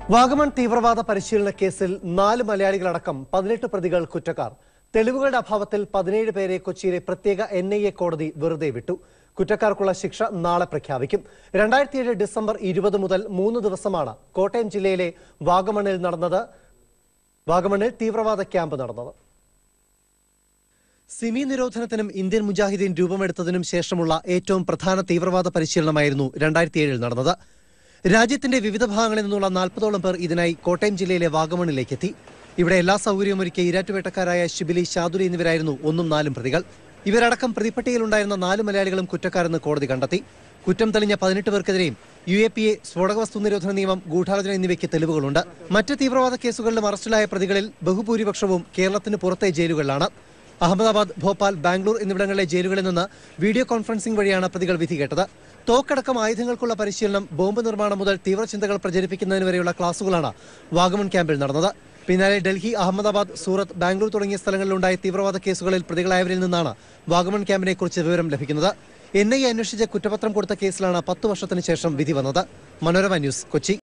വാഗമൺ തീവ്രവാദ പരിശീലന കേസിൽ നാല് മലയാളികളടക്കം പതിനെട്ട് പ്രതികൾ കുറ്റക്കാർ തെളിവുകളുടെ അഭാവത്തിൽ പതിനേഴ് പേരെ കൊച്ചിയിലെ പ്രത്യേക എൻ ഐ എ കോടതി വെറുതെ വിട്ടു കുറ്റക്കാർക്കുള്ള ശിക്ഷ നാളെ പ്രഖ്യാപിക്കും രണ്ടായിരത്തിയേഴ് ഡിസംബർ ഇരുപത് മുതൽ മൂന്ന് ദിവസമാണ് കോട്ടയം ജില്ലയിലെ വാഗമണിൽ നടന്നത് വാഗമണിൽ തീവ്രവാദ ക്യാമ്പ് നടന്നത് സിമി നിരോധനത്തിനും ഇന്ത്യൻ മുജാഹിദീൻ രൂപമെടുത്തതിനും ശേഷമുള്ള ഏറ്റവും പ്രധാന തീവ്രവാദ പരിശീലനമായിരുന്നു രണ്ടായിരത്തി ഏഴിൽ നടന്നത് രാജ്യത്തിന്റെ വിവിധ ഭാഗങ്ങളിൽ നിന്നുള്ള നാൽപ്പതോളം പേർ ഇതിനായി കോട്ടയം ജില്ലയിലെ വാഗമണിലേക്ക് എത്തി ഇവിടെ എല്ലാ സൗകര്യവും ഒരുക്കിയ ഇരാറ്റുവേട്ടക്കാരായ ശിബിലി ഷാദുലി എന്നിവരായിരുന്നു ഒന്നും നാലും പ്രതികൾ ഇവരടക്കം പ്രതിപട്ടികയിലുണ്ടായിരുന്ന നാല് മലയാളികളും കുറ്റക്കാരെന്ന് കോടതി കണ്ടെത്തി കുറ്റം തെളിഞ്ഞ പതിനെട്ട് പേർക്കെതിരെയും യു എ പി എ സ്ഫോടക വസ്തു നിരോധന നിയമം ഗൂഢാലോചന എന്നിവയ്ക്ക് തെളിവുകളുണ്ട് മറ്റ് തീവ്രവാദ കേസുകളിലും അറസ്റ്റിലായ പ്രതികളിൽ ബഹുഭൂരിപക്ഷവും കേരളത്തിന് പുറത്തെ ജയിലുകളിലാണ് അഹമ്മദാബാദ് ഭോപ്പാൽ ബാംഗ്ലൂർ എന്നിവിടങ്ങളിലെ ജയിലുകളിൽ നിന്ന് വീഡിയോ കോൺഫറൻസിംഗ് വഴിയാണ് പ്രതികൾ വിധി കേട്ടത് തോക്കടക്കം ആയുധങ്ങൾക്കുള്ള പരിശീലനം ബോംബ് നിർമ്മാണം മുതൽ തീവ്രചിന്തകൾ പ്രചരിപ്പിക്കുന്നതിന് വരെയുള്ള ക്ലാസുകളാണ് വാഗമൺ ക്യാമ്പിൽ നടന്നത് പിന്നാലെ ഡൽഹി അഹമ്മദാബാദ് സൂറത്ത് ബാംഗ്ലൂർ തുടങ്ങിയ സ്ഥലങ്ങളിലുണ്ടായ തീവ്രവാദ കേസുകളിൽ പ്രതികളായവരിൽ നിന്നാണ് വാഗമൺ ക്യാമ്പിനെ കുറിച്ച് വിവരം ലഭിക്കുന്നത് എൻ ഐ എ അന്വേഷിച്ച് കുറ്റപത്രം കൊടുത്ത കേസിലാണ് പത്ത് വർഷത്തിന് ശേഷം വിധി വന്നത് മനോരമ ന്യൂസ് കൊച്ചി